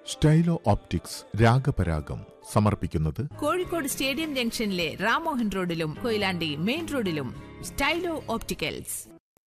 സ്റ്റൈലോ optics രാഗപരാഗം സമർപ്പിക്കുന്നത് Kozhikode stadium ജംഗ്ഷനിലെ റാമോഹൻ റോഡിലും കൊയിലാണ്ടി മെയിൻ റോഡിലും സ്റ്റൈലോ ഓപ്റ്റിക്കൽസ്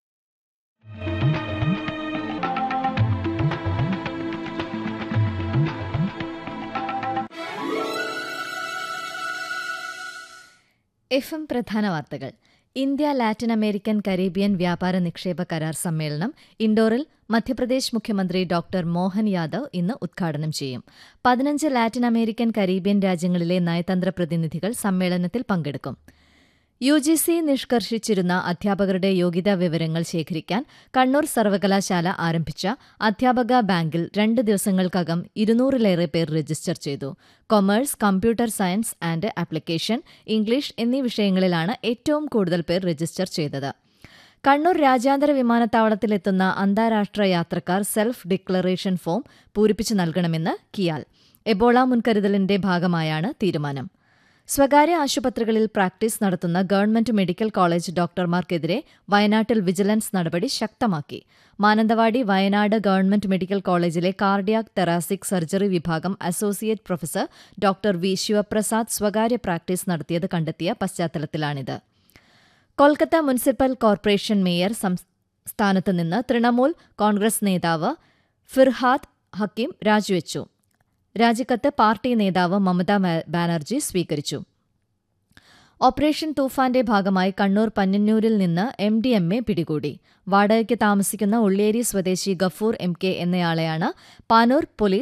എഫ് എം പ്രധാന വാർത്തകൾ ഇന്ത്യ ലാറ്റിൻ അമേരിക്കൻ കരീബിയൻ വ്യാപാര നിക്ഷേപ കരാർ സമ്മേളനം ഇൻഡോറിൽ മധ്യപ്രദേശ് മുഖ്യമന്ത്രി ഡോക്ടർ മോഹൻ യാദവ് ഇന്ന് ഉദ്ഘാടനം ചെയ്യും പതിനഞ്ച് ലാറ്റിൻ അമേരിക്കൻ കരീബിയൻ രാജ്യങ്ങളിലെ നയതന്ത്ര പ്രതിനിധികൾ സമ്മേളനത്തിൽ പങ്കെടുക്കും യു ജി സി നിഷ്കർഷിച്ചിരുന്ന അധ്യാപകരുടെ യോഗ്യതാ വിവരങ്ങൾ ശേഖരിക്കാൻ കണ്ണൂർ സർവകലാശാല ആരംഭിച്ച അധ്യാപക ബാങ്കിൽ രണ്ട് ദിവസങ്ങൾക്കകം ഇരുന്നൂറിലേറെ പേർ രജിസ്റ്റർ ചെയ്തു commerce computer science and application English എന്നീ വിഷയങ്ങളിലാണ് ഏറ്റവും കൂടുതൽ പേർ രജിസ്റ്റർ ചെയ്തത് കണ്ണൂർ രാജ്യാന്തര വിമാനത്താവളത്തിലെത്തുന്ന അന്താരാഷ്ട്ര യാത്രക്കാർ സെൽഫ് ഡിക്ലറേഷൻ ഫോം പൂരിപ്പിച്ചു നൽകണമെന്ന് കിയാൽ എബോള മുൻകരുതലിന്റെ ഭാഗമായാണ് തീരുമാനം സ്വകാര്യ ആശുപത്രികളിൽ പ്രാക്ടീസ് നടത്തുന്ന ഗവൺമെന്റ് മെഡിക്കൽ കോളേജ് ഡോക്ടർമാർക്കെതിരെ വയനാട്ടിൽ വിജിലൻസ് നടപടി ശക്തമാക്കി മാനന്തവാടി വയനാട് ഗവൺമെന്റ് മെഡിക്കൽ കോളേജിലെ കാർഡിയാക് തെറാസിക് സർജറി വിഭാഗം associate professor doctor V Sivaprasad സ്വകാര്യ പ്രാക്ടീസ് നടത്തിയത് കണ്ടെത്തിയ പശ്ചാത്തലത്തിലാണിത് കൊൽക്കത്ത മുനിസിപ്പൽ കോർപ്പറേഷൻ മേയർ സ്ഥാനത്ത് നിന്ന് തൃണമൂൽ കോൺഗ്രസ് നേതാവ് ഫിർഹാദ് ഹക്കീം രാജിവെച്ചു രാജിക്കത്ത് പാർട്ടി നേതാവ് മമതാ ബാനർജി സ്വീകരിച്ചു ഓപ്പറേഷൻ തൂഫാന്റെ ഭാഗമായി കണ്ണൂർ പന്നന്നൂരിൽ നിന്ന് എം ഡി എം എ പിടികൂടി വാടകയ്ക്ക് താമസിക്കുന്ന ഉള്ളിയേരി സ്വദേശി ഗഫൂർ എം കെ എന്നയാളെയാണ് പാനൂർ പോലീസ്